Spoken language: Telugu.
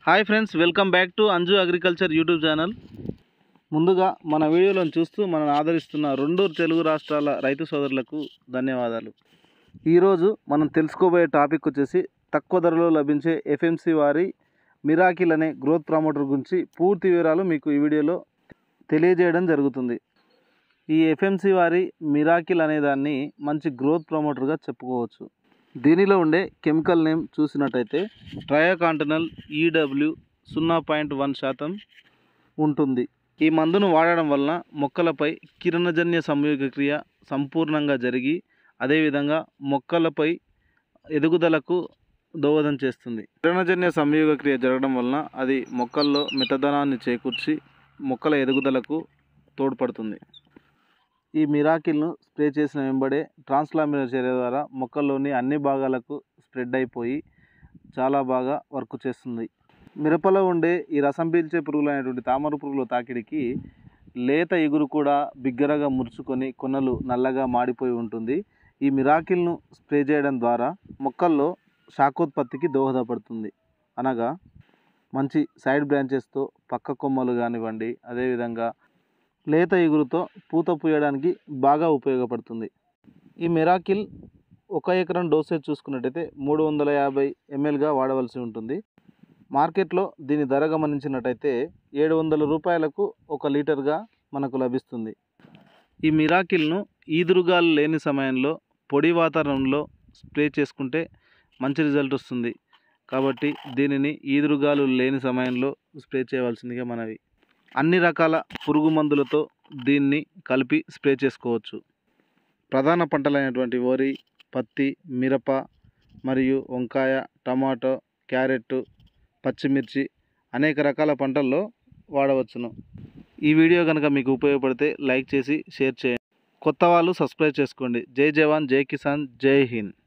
hi friends welcome back to Anju agriculture YouTube channel ముందుగా మన వీడియోలను చూస్తూ మనల్ని ఆదరిస్తున్న రెండు తెలుగు రాష్ట్రాల రైతు సోదరులకు ధన్యవాదాలు ఈరోజు మనం తెలుసుకోబోయే టాపిక్ వచ్చేసి తక్కువ ధరలో లభించే ఎఫ్ఎంసి వారి మిరాకిల్ అనే గ్రోత్ ప్రమోటర్ గురించి పూర్తి వివరాలు మీకు ఈ వీడియోలో తెలియజేయడం జరుగుతుంది ఈ ఎఫ్ఎంసి వారి మిరాకిల్ అనే దాన్ని మంచి గ్రోత్ ప్రమోటర్గా చెప్పుకోవచ్చు దీనిలో ఉండే కెమికల్ నేమ్ చూసినట్టయితే ట్రయోకాంటనల్ ఈడబ్ల్యూ సున్నా పాయింట్ వన్ శాతం ఉంటుంది ఈ మందును వాడడం వలన మొక్కలపై కిరణజన్య సంయోగ క్రియ సంపూర్ణంగా జరిగి అదేవిధంగా మొక్కలపై ఎదుగుదలకు దోహదం చేస్తుంది కిరణజన్య సంయోగ క్రియ జరగడం వలన అది మొక్కల్లో మితదనాన్ని చేకూర్చి మొక్కల ఎదుగుదలకు తోడ్పడుతుంది ఈ మిరాకిల్ను స్ప్రే చేసిన వెంబడే ట్రాన్స్లామినర్ చర్య ద్వారా మొక్కల్లోని అన్ని భాగాలకు స్ప్రెడ్ అయిపోయి చాలా బాగా వర్క్ చేస్తుంది మిరపలో ఉండే ఈ రసం పీల్చే పురుగులు అనేటువంటి తామర పురుగుల తాకిడికి లేత ఎగురు కూడా బిగ్గరగా మురుచుకొని కొనలు నల్లగా మాడిపోయి ఉంటుంది ఈ మిరాకిల్ను స్ప్రే చేయడం ద్వారా మొక్కల్లో శాఖోత్పత్తికి దోహదపడుతుంది అనగా మంచి సైడ్ బ్రాంచెస్తో పక్క కొమ్మలు కానివ్వండి అదేవిధంగా లేత ఎగురుతో పూత పూయడానికి బాగా ఉపయోగపడుతుంది ఈ మెరాకిల్ ఒక ఎకరం డోసేజ్ చూసుకున్నట్టయితే మూడు వందల యాభై ఎంఎల్గా వాడవలసి ఉంటుంది మార్కెట్లో దీని ధర గమనించినట్టయితే ఏడు వందల రూపాయలకు ఒక లీటర్గా మనకు లభిస్తుంది ఈ మిరాకిల్ను ఈదురుగాలు లేని సమయంలో పొడి వాతావరణంలో స్ప్రే చేసుకుంటే మంచి రిజల్ట్ వస్తుంది కాబట్టి దీనిని ఈదురుగాలు లేని సమయంలో స్ప్రే చేయవలసిందిగా మనవి అన్ని రకాల పురుగు మందులతో దీన్ని కలిపి స్ప్రే చేసుకోవచ్చు ప్రధాన పంటలైనటువంటి వరి పత్తి మిరప మరియు వంకాయ టమాటో క్యారెట్ పచ్చిమిర్చి అనేక రకాల పంటల్లో వాడవచ్చును ఈ వీడియో కనుక మీకు ఉపయోగపడితే లైక్ చేసి షేర్ చేయండి కొత్త వాళ్ళు సబ్స్క్రైబ్ చేసుకోండి జై జవాన్ జై కిసాన్ జై హింద్